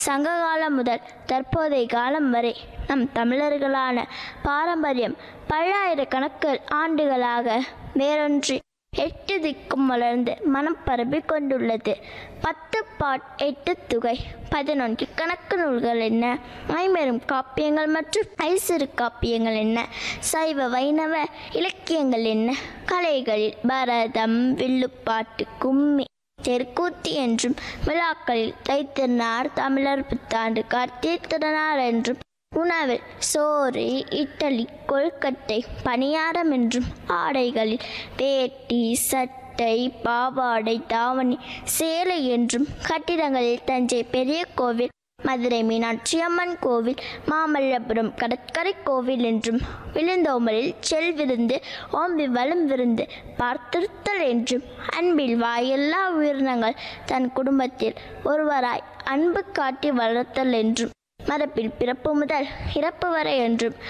சங்ககாலம் முதல் தற்போதைய காலம் வரை நம் தமிழர்களான பாரம்பரியம் பல்லாயிரக்கணக்கு ஆண்டுகளாக வேரொன்றி எட்டு திக்கும் வளர்ந்து மனம் பரப்பிக் கொண்டுள்ளது பத்து பாட் எட்டு துகை பதினொன்று கணக்கு நூல்கள் என்ன ஐம்பெரும் காப்பியங்கள் மற்றும் ஐசிறு காப்பியங்கள் என்ன சைவ வைணவ இலக்கியங்கள் என்ன கலைகளில் பரதம் வில்லுப்பாட்டு கும்மி தெருக்கூத்து என்றும் விழாக்களில் தைத்திருநாள் தமிழர் புத்தாண்டு கார்த்திகை திருநாள் என்றும் உணவில் சோறு இட்டலி கொழுக்கட்டை பணியாரம் என்றும் ஆடைகளில் வேட்டி சட்டை பாவாடை தாவணி சேலை என்றும் கட்டிடங்களில் தஞ்சை பெரிய கோவில் மதுரை மீனாட்சி அம்மன் கோவில் மாமல்லபுரம் கடற்கரை கோவில் என்றும் விழுந்தோமலில் செல் விருந்து ஓம்பி வலம் விருந்து பார்த்திருத்தல் என்றும் அன்பில் வாயெல்லா உயிரினங்கள் தன் குடும்பத்தில் ஒருவராய் அன்பு காட்டி வளர்த்தல் என்றும் மரபில் பிறப்பு முதல் இறப்பு வரை என்றும்